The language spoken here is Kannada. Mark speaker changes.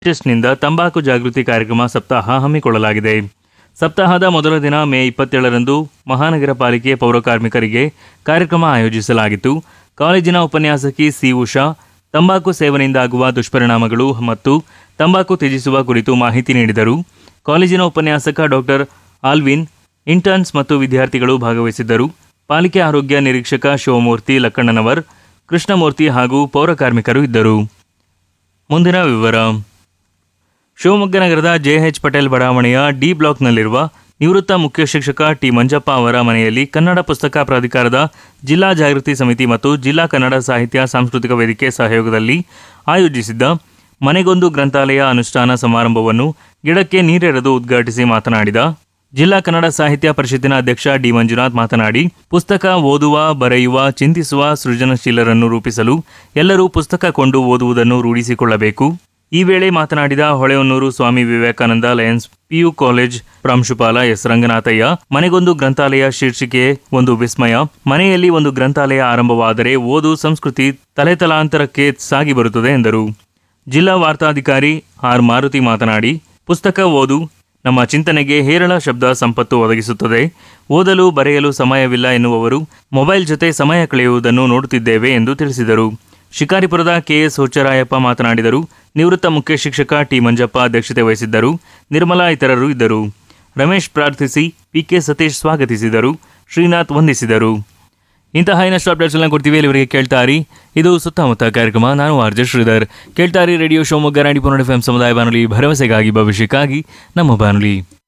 Speaker 1: ಟ್ರಸ್ಟ್ನಿಂದ ತಂಬಾಕು ಜಾಗೃತಿ ಕಾರ್ಯಕ್ರಮ ಸಪ್ತಾಹ ಹಮ್ಮಿಕೊಳ್ಳಲಾಗಿದೆ ಸಪ್ತಾಹದ ಮೊದಲ ದಿನ ಮೇ ಇಪ್ಪತ್ತೇಳರಂದು ಮಹಾನಗರ ಪಾಲಿಕೆ ಪೌರಕಾರ್ಮಿಕರಿಗೆ ಕಾರ್ಯಕ್ರಮ ಆಯೋಜಿಸಲಾಗಿತ್ತು ಕಾಲೇಜಿನ ಉಪನ್ಯಾಸಕಿ ಸಿ ಉಷಾ ತಂಬಾಕು ಸೇವನೆಯಿಂದ ಆಗುವ ದುಷ್ಪರಿಣಾಮಗಳು ಮತ್ತು ತಂಬಾಕು ತ್ಯಜಿಸುವ ಕುರಿತು ಮಾಹಿತಿ ನೀಡಿದರು ಕಾಲೇಜಿನ ಉಪನ್ಯಾಸಕ ಡಾಕ್ಟರ್ ಆಲ್ವಿನ್ ಇಂಟರ್ನ್ಸ್ ಮತ್ತು ವಿದ್ಯಾರ್ಥಿಗಳು ಭಾಗವಹಿಸಿದ್ದರು ಪಾಲಿಕೆ ಆರೋಗ್ಯ ನಿರೀಕ್ಷಕ ಶಿವಮೂರ್ತಿ ಲಕ್ಕಣ್ಣನವರ್ ಕೃಷ್ಣಮೂರ್ತಿ ಹಾಗೂ ಪೌರಕಾರ್ಮಿಕರು ಇದ್ದರು ಮುಂದಿನ ವಿವರ ಶಿವಮೊಗ್ಗ ನಗರದ ಜೆಎಚ್ ಪಟೇಲ್ ಬಡಾವಣೆಯ ಡಿ ಬ್ಲಾಕ್ನಲ್ಲಿರುವ ನಿವೃತ್ತ ಮುಖ್ಯ ಶಿಕ್ಷಕ ಟಿ ಮಂಜಪ್ಪ ಅವರ ಮನೆಯಲ್ಲಿ ಕನ್ನಡ ಪುಸ್ತಕ ಪ್ರಾಧಿಕಾರದ ಜಿಲ್ಲಾ ಜಾಗೃತಿ ಸಮಿತಿ ಮತ್ತು ಜಿಲ್ಲಾ ಕನ್ನಡ ಸಾಹಿತ್ಯ ಸಾಂಸ್ಕೃತಿಕ ವೇದಿಕೆ ಸಹಯೋಗದಲ್ಲಿ ಆಯೋಜಿಸಿದ್ದ ಮನೆಗೊಂದು ಗ್ರಂಥಾಲಯ ಅನುಷ್ಠಾನ ಸಮಾರಂಭವನ್ನು ಗಿಡಕ್ಕೆ ನೀರೆರೆದು ಉದ್ಘಾಟಿಸಿ ಮಾತನಾಡಿದ ಜಿಲ್ಲಾ ಕನ್ನಡ ಸಾಹಿತ್ಯ ಪರಿಷತ್ತಿನ ಅಧ್ಯಕ್ಷ ಡಿ ಮಂಜುನಾಥ್ ಮಾತನಾಡಿ ಪುಸ್ತಕ ಓದುವ ಬರೆಯುವ ಚಿಂತಿಸುವ ಸೃಜನಶೀಲರನ್ನು ರೂಪಿಸಲು ಎಲ್ಲರೂ ಪುಸ್ತಕ ಕೊಂಡು ಓದುವುದನ್ನು ರೂಢಿಸಿಕೊಳ್ಳಬೇಕು ಈ ವೇಳೆ ಮಾತನಾಡಿದ Holehonnur Swami Vivekananda lions PU college ಪ್ರಾಂಶುಪಾಲ ಎಸ್ ರಂಗನಾಥಯ್ಯ ಮನೆಗೊಂದು ಗ್ರಂಥಾಲಯ ಶೀರ್ಷಿಕೆ ಒಂದು ವಿಸ್ಮಯ ಮನೆಯಲ್ಲಿ ಒಂದು ಗ್ರಂಥಾಲಯ ಆರಂಭವಾದರೆ ಓದು ಸಂಸ್ಕೃತಿ ತಲೆತಲಾಂತರಕ್ಕೆ ಸಾಗಿ ಬರುತ್ತದೆ ಎಂದರು ಜಿಲ್ಲಾ ವಾರ್ತಾಧಿಕಾರಿ ಆರ್ ಮಾರುತಿ ಮಾತನಾಡಿ ಪುಸ್ತಕ ಓದು ನಮ್ಮ ಚಿಂತನೆಗೆ ಹೇರಳ ಶಬ್ದ ಸಂಪತ್ತು ಒದಗಿಸುತ್ತದೆ ಓದಲು ಬರೆಯಲು ಸಮಯವಿಲ್ಲ ಎನ್ನುವವರು ಮೊಬೈಲ್ ಜೊತೆ ಸಮಯ ಕಳೆಯುವುದನ್ನು ನೋಡುತ್ತಿದ್ದೇವೆ ಎಂದು ತಿಳಿಸಿದರು ಶಿಕಾರಿಪುರದ ಕೆಎಸ್ ಹುಚ್ಚರಾಯಪ್ಪ ಮಾತನಾಡಿದರು ನಿವೃತ್ತ ಮುಖ್ಯ ಶಿಕ್ಷಕ ಟಿ ಮಂಜಪ್ಪ ಅಧ್ಯಕ್ಷತೆ ವಹಿಸಿದ್ದರು ನಿರ್ಮಲಾ ಇತರರು ಇದ್ದರು ರಮೇಶ್ ಪ್ರಾರ್ಥಿಸಿ ಪಿಕೆ ಸತೀಶ್ ಸ್ವಾಗತಿಸಿದರು ಶ್ರೀನಾಥ್ ವಂದಿಸಿದರು ಇಂತಹ ಇನ್ನಷ್ಟು ಅಪ್ಡೇಟ್ಸ್ ಎಲ್ಲ ಕೊಡ್ತೀವಿ ಇಲ್ಲಿವರೆಗೆ ಕೇಳ್ತಾರಿ ಇದು ಸುತ್ತಮುತ್ತ ಕಾರ್ಯಕ್ರಮ ನಾನು ಆರ್ಜೆ ಶ್ರೀಧರ್ ಕೇಳ್ತಾರಿ ರೇಡಿಯೋ ಶಿವಮೊಗ್ಗ ನಾಡಿ ಪುನರ್ ಎಫ್ ಸಮುದಾಯ ಬಾನುಲಿ ಭರವಸೆಗಾಗಿ ಭವಿಷ್ಯಕ್ಕಾಗಿ ನಮ್ಮ ಬಾನುಲಿ